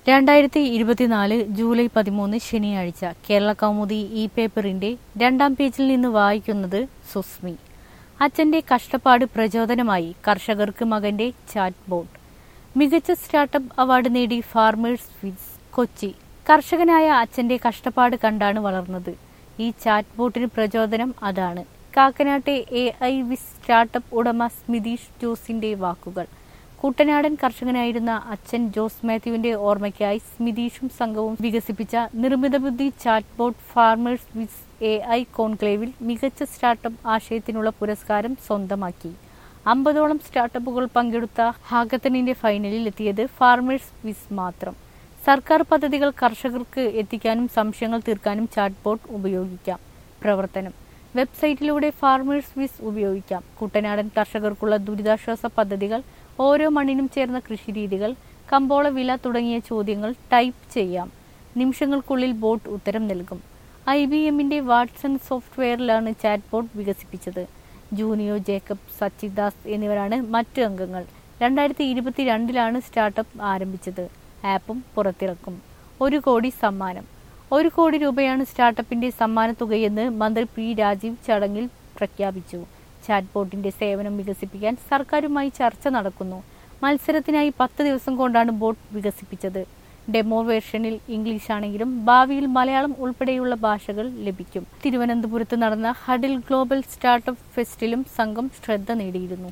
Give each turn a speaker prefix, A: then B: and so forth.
A: രണ്ടായിരത്തി ഇരുപത്തിനാല് ജൂലൈ പതിമൂന്ന് ശനിയാഴ്ച കേരള കൗമുദി ഇ പേപ്പറിന്റെ രണ്ടാം പേജിൽ നിന്ന് വായിക്കുന്നത് സുസ്മി അച്ഛന്റെ കഷ്ടപ്പാട് പ്രചോദനമായി കർഷകർക്ക് മകന്റെ ചാറ്റ് ബോട്ട് മികച്ച സ്റ്റാർട്ടപ്പ് അവാർഡ് നേടി ഫാർമേഴ്സ് വിസ് കൊച്ചി കർഷകനായ അച്ഛന്റെ കഷ്ടപ്പാട് കണ്ടാണ് വളർന്നത് ഈ ചാറ്റ് ബോട്ടിന് പ്രചോദനം അതാണ് കാക്കനാട്ടെ എ ഐ വിസ് സ്റ്റാർട്ടപ്പ് ഉടമ സ്മിതീഷ് ജോസിന്റെ വാക്കുകൾ കുട്ടനാടൻ കർഷകനായിരുന്ന അച്ഛൻ ജോസ് മാത്യുവിന്റെ ഓർമ്മയ്ക്കായി സ്മിതീഷും സംഘവും വികസിപ്പിച്ച നിർമ്മിത ബുദ്ധി chat bot farmers wiz A I കോൺക്ലേവിൽ മികച്ച സ്റ്റാർട്ടപ്പ് ആശയത്തിനുള്ള പുരസ്കാരം സ്വന്തമാക്കി അമ്പതോളം സ്റ്റാർട്ടപ്പുകൾ പങ്കെടുത്ത ഹാക്കത്തണിന്റെ ഫൈനലിൽ എത്തിയത് ഫാർമേഴ്സ് വിസ് മാത്രം സർക്കാർ പദ്ധതികൾ കർഷകർക്ക് എത്തിക്കാനും സംശയങ്ങൾ തീർക്കാനും ചാറ്റ് ബോട്ട് ഉപയോഗിക്കാം പ്രവർത്തനം വെബ്സൈറ്റിലൂടെ ഫാർമേഴ്സ് വിസ് ഉപയോഗിക്കാം കുട്ടനാടൻ കർഷകർക്കുള്ള ദുരിതാശ്വാസ പദ്ധതികൾ ഓരോ മണ്ണിനും ചേർന്ന കൃഷിരീതികൾ കമ്പോള വില തുടങ്ങിയ ചോദ്യങ്ങൾ ടൈപ്പ് ചെയ്യാം നിമിഷങ്ങൾക്കുള്ളിൽ ബോട്ട് ഉത്തരം നൽകും ഐ ബി എമ്മിന്റെ വാട്സൺ സോഫ്റ്റ്വെയറിലാണ് ചാറ്റ് ബോട്ട് വികസിപ്പിച്ചത് ജൂനിയോ ജേക്കബ് സച്ചിദാസ് എന്നിവരാണ് മറ്റ് അംഗങ്ങൾ രണ്ടായിരത്തി ഇരുപത്തിരണ്ടിലാണ് സ്റ്റാർട്ടപ്പ് ആരംഭിച്ചത് ആപ്പും പുറത്തിറക്കും ഒരു കോടി സമ്മാനം ഒരു കോടി രൂപയാണ് സ്റ്റാർട്ടപ്പിന്റെ സമ്മാന തുകയെന്ന് മന്ത്രി പി രാജീവ് ചടങ്ങിൽ പ്രഖ്യാപിച്ചു ചാറ്റ് ബോട്ടിന്റെ സേവനം വികസിപ്പിക്കാൻ സർക്കാരുമായി ചർച്ച നടക്കുന്നു മത്സരത്തിനായി പത്ത് ദിവസം കൊണ്ടാണ് ബോട്ട് വികസിപ്പിച്ചത് ഡെമോ വേർഷനിൽ ഇംഗ്ലീഷ് ആണെങ്കിലും ഭാവിയിൽ മലയാളം ഉൾപ്പെടെയുള്ള ഭാഷകൾ ലഭിക്കും തിരുവനന്തപുരത്ത് നടന്ന ഹഡിൽ ഗ്ലോബൽ സ്റ്റാർട്ടപ്പ് ഫെസ്റ്റിലും സംഘം ശ്രദ്ധ നേടിയിരുന്നു